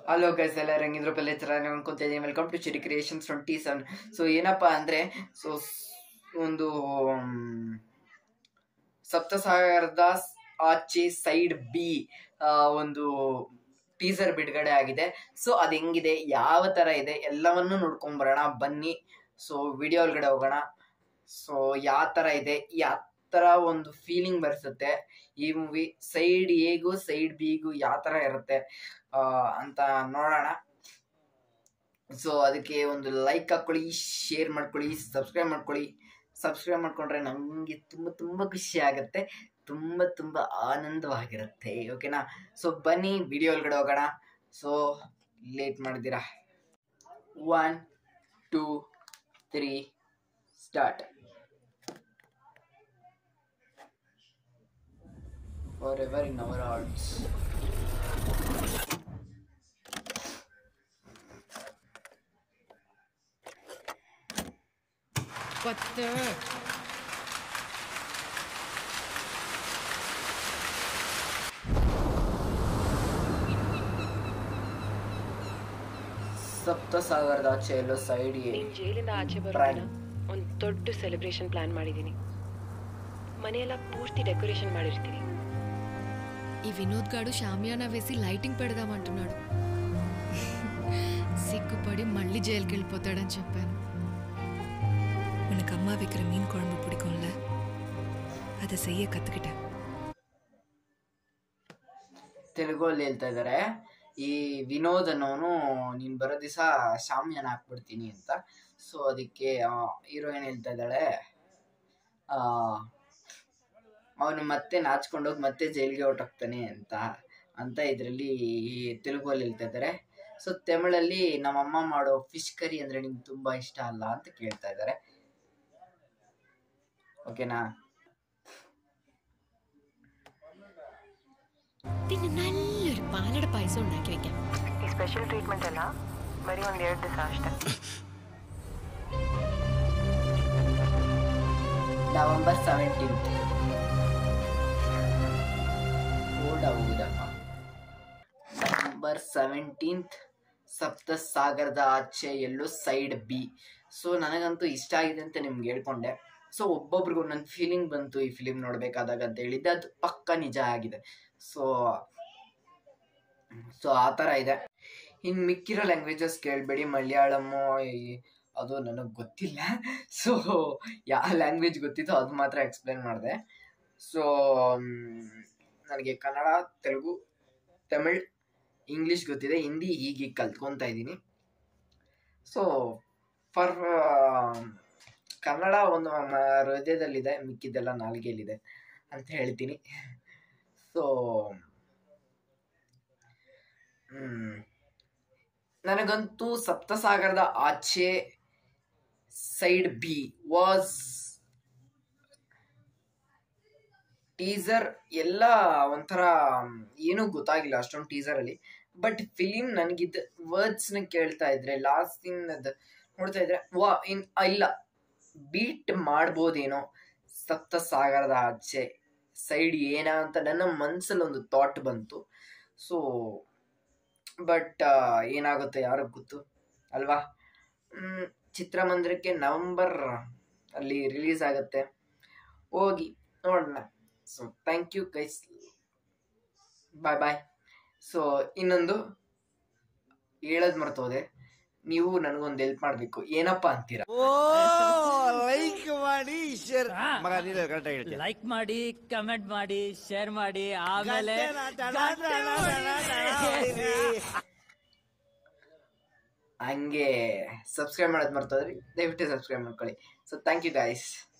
Hello guys ಎಲ್ಲ ಹೆಂಗಿದ್ರು ಪಲ್ಲೆ ಚೆನ್ನಾಗಿ ಅನ್ಕೊಂತ ಇದ್ದೀನಿ welcome to Chiri creations twenty seven so ಏನಪ್ಪ ಅಂದರೆ ಸೊ ಒಂದು ಮ್, ಸಪ್ತಸಾಗರದ ಆಚೆ ಸೈಡ್ ಬಿ ಒಂದು ಟೀಸರ್ ಬಿಡುಗಡೆ ಆಗಿದೆ ಸೊ ಅದು ಹೆಂಗಿದೆ ಯಾವ ಥರ ಇದೆ ಎಲ್ಲವನ್ನೂ ನೋಡ್ಕೊಂಬರೋಣ ಬನ್ನಿ ಸೊ ವಿಡಿಯೋ ಒಳಗಡೆ ಹೋಗೋಣ ಸೊ ಯಾವ ಥರ ಇದೆ ಯಾವ ಥರ ಒಂದು ಫೀಲಿಂಗ್ ಬರ್ಸುತ್ತೆ ಈ ಮೂವಿ ಸೈಡ್ ಎಗೂ ಸೈಡ್ ಬಿಗೂ ಯಾವ ಥರ ಇರುತ್ತೆ ಆ, ಅಂತ ನೋಡೋಣ ಸೊ ಅದಕ್ಕೆ ಒಂದು ಲೈಕ್ ಹಾಕ್ಕೊಳ್ಳಿ ಶೇರ್ ಮಾಡ್ಕೊಳ್ಳಿ ಸಬ್ಸ್ಕ್ರೈಬ್ ಮಾಡ್ಕೊಳ್ಳಿ ಸಬ್ಸ್ಕ್ರೈಬ್ ಮಾಡ್ಕೊಂಡ್ರೆ ನಮಗೆ ತುಂಬ ತುಂಬ ಖುಷಿ ಆಗುತ್ತೆ ತುಂಬ ತುಂಬ ಆನಂದವಾಗಿರುತ್ತೆ ಓಕೆನಾ ಸೊ ಬನ್ನಿ ವಿಡಿಯೋ ಒಳಗಡೆ ಹೋಗೋಣ ಸೊ ಲೇಟ್ ಮಾಡಿದ್ದೀರಾ one two three start forever in our hearts ಗೊತ್ತು ಸಪ್ತ ಸಾವಿರದ ಆಚೆ ಎಲ್ಲೋ ಸೈಡ್ ನೀನ್ ಜೈಲಿಂದ ಆಚೆ Prime. ಬರೋಣ ಒಂದು ದೊಡ್ಡ ಸೆಲೆಬ್ರೇಷನ್ ಪ್ಲಾನ್ ಮಾಡಿದ್ದೀನಿ ಮನೆಯೆಲ್ಲ పూర్తి డెకరేషన్ ಮಾಡಿರ್ತೀನಿ ఈ వినోద్ గాడు షామియానా వేసి లైటింగ్ పెడదామంటున్నాడు సిగ్గుపడి మళ్ళీ జైలుకి వెళ్ళిపోతాడని చెప్పాను உனக்கு அம்மா வைக்கிற மீன் குழம்பு பிடிக்கும்ல அதை செய்ய கத்துக்கிட்டேன் ತೆಲುಗಲ್ಲಿ ಹೇಳ್ತಾ ಇದ್ದಾರೆ ಈ ವಿನೋದ್ ಅನ್ನೋನು ನೀನು ಬರೋ ದಿವಸ ಶಾಮಿಯಾನ ಹಾಕ್ಬಿಡ್ತೀನಿ ಅಂತ ಸೊ ಅದಕ್ಕೆ ಹೀರೋಯಿನ್ ಹೇಳ್ತಾ ಇದ್ದಾಳೆ ಅವನು ಮತ್ತೆ ನಾಚ್ಕೊಂಡೋಗಿ ಮತ್ತೆ ಜೈಲಿಗೆ ಹೊರಟೋಗ್ತಾನೆ ಅಂತ ಅಂತ ಇದರಲ್ಲಿ ತೆಲುಗಲ್ಲಿ ಹೇಳ್ತಾ ಇದ್ದಾರೆ ಸೊ ತಮಿಳಲ್ಲಿ ನಮ್ಮಮ್ಮ ಮಾಡೋ ಫಿಶ್ ಕರಿ ಅಂದರೆ ನಿಂಗೆ ತುಂಬ ಇಷ್ಟ ಅಲ್ಲ ಅಂತ ಕೇಳ್ತಾ ಇದ್ದಾರೆ ಓಕೆನಾ പിന്നെ നല്ലൊരു പാലട പായസം ഉണ്ടാക്കി വെക്കാം ಈ ಸ್ಪೆಷಲ್ ಟ್ರೀಟ್ಮೆಂಟ್ ಎಲ್ಲ ಬರೀ ಒಂದ್ ಎರಡು ದಿವಸ ಅಷ್ಟೇ ನವೆಂಬರ್ ಸೆವೆಂಟೀನ್ತ್ ಓಡ ಹೋಗುದಪ್ಪ ನವೆಂಬರ್ ಸೆವೆಂಟೀನ್ತ್ ಸಪ್ತ ಸಾಗರದ ಆಚೆ ಎಲ್ಲೋ ಸೈಡ್ ಬಿ ಸೊ ನನಗಂತೂ ಇಷ್ಟ ಆಗಿದೆ ಅಂತ ನಿಮ್ಗೆ ಹೇಳ್ಕೊಂಡೆ ಸೊ ಒಬ್ಬೊಬ್ರಿಗೂ ನನ್ನ ಫೀಲಿಂಗ್ ಬಂತು ಈ ಫಿಲಿಮ್ ನೋಡಬೇಕಾದಾಗ ಅಂತ ಹೇಳಿದ್ದೆ ಅದು ಪಕ್ಕ ನಿಜ ಆಗಿದೆ ಸೊ ಸೊ ಆ ಥರ ಇದೆ ಇನ್ನು ಮಿಕ್ಕಿರೋ ಲ್ಯಾಂಗ್ವೇಜಸ್ ಕೇಳಬೇಡಿ ಮಲಯಾಳಮ್ಮು ಈ- ಅದು ನನಗೆ ಗೊತ್ತಿಲ್ಲ ಸೊ ಯಾವ ಲ್ಯಾಂಗ್ವೇಜ್ ಗೊತ್ತಿತ್ತೋ ಅದು ಮಾತ್ರ ಎಕ್ಸ್ಪ್ಲೇನ್ ಮಾಡಿದೆ ಸೊ ನನಗೆ ಕನ್ನಡ ತೆಲುಗು ತಮಿಳ್ ಇಂಗ್ಲೀಷ್ ಗೊತ್ತಿದೆ ಹಿಂದಿ ಹೀಗೆ ಕಲ್ತ್ಕೊತಾ ಇದ್ದೀನಿ ಸೊ ಫರ್ ಕನ್ನಡ ಒಂದು ನಮ್ಮ ಹೃದಯದಲ್ಲಿದೆ ಮಿಕ್ಕಿದ್ದೆಲ್ಲ ನಾಲ್ಗೆಯಲ್ಲಿದೆ ಅಂತ ಹೇಳ್ತೀನಿ ಸೊ ನನಗಂತೂ ಸಪ್ತಸಾಗರದ ಆಚೆ ಸೈಡ್ ಬಿ ವಾಸ್ ಟೀಸರ್ ಎಲ್ಲ ಒಂಥರ ಏನೂ ಗೊತ್ತಾಗಿಲ್ಲ ಅಷ್ಟೊಂದು ಟೀಸರಲ್ಲಿ ಬಟ್ ಫಿಲಿಮ್ ನನಗಿದ್ದ ವರ್ಡ್ಸ್ನ ಕೇಳ್ತಾ ಇದ್ರೆ ಲಾಸ್ಟ್ ಇನ್ನದ ನೋಡ್ತಾ ಇದ್ರೆ ವಾ ಇನ್ ಆ, ಇಲ್ಲ ಬೀಟ್ ಮಾಡ್ಬೋದೇನೋ ಸಪ್ತ ಸಾಗರದ ಆಚೆ ಸೈಡ್ ಏನ ಅಂತ ನನ್ನ ಮನಸ್ಸಲ್ಲಿ ಒಂದು ಥಾಟ್ ಬಂತು ಸೊ ಬಟ್ ಏನಾಗುತ್ತೆ ಯಾರಿಗೆ ಗೊತ್ತು ಅಲ್ವಾ ಮ್, ಚಿತ್ರಮಂದಿರಕ್ಕೆ ನವಂಬರ್ ಅಲ್ಲಿ ರಿಲೀಸ್ ಆಗುತ್ತೆ ಹೋಗಿ ನೋಡೋಣ so thank you guys bye bye so ಇನ್ನೊಂದು ಹೇಳೋದು ಮರ್ತೋದೆ ನೀವು ನನಗೊಂದು ಹೆಲ್ಪ್ ಮಾಡಬೇಕು ಏನಪ್ಪ ಅಂತೀರಾ ಓ ಲೈಕ್ ಮಾಡಿ ಶೇರ್ ಮಗ ನೀನು ಕರೆಕ್ಟ್ ಹೇಳ್ತೀನಿ ಲೈಕ್ ಮಾಡಿ ಕಮೆಂಟ್ ಮಾಡಿ ಶೇರ್ ಮಾಡಿ ಆಮೇಲೆ ಹಂಗೆ ಸಬ್ಸ್ಕ್ರೈಬ್ ಮಾಡೋದು ಮರ್ತೋದ್ರಿ ದಯವಿಟ್ಟು ಸಬ್ಸ್ಕ್ರೈಬ್ ಮಾಡ್ಕೊಳ್ಳಿ ಸೊ ಥ್ಯಾಂಕ್ ಯು ಗಾಯ್ಸ್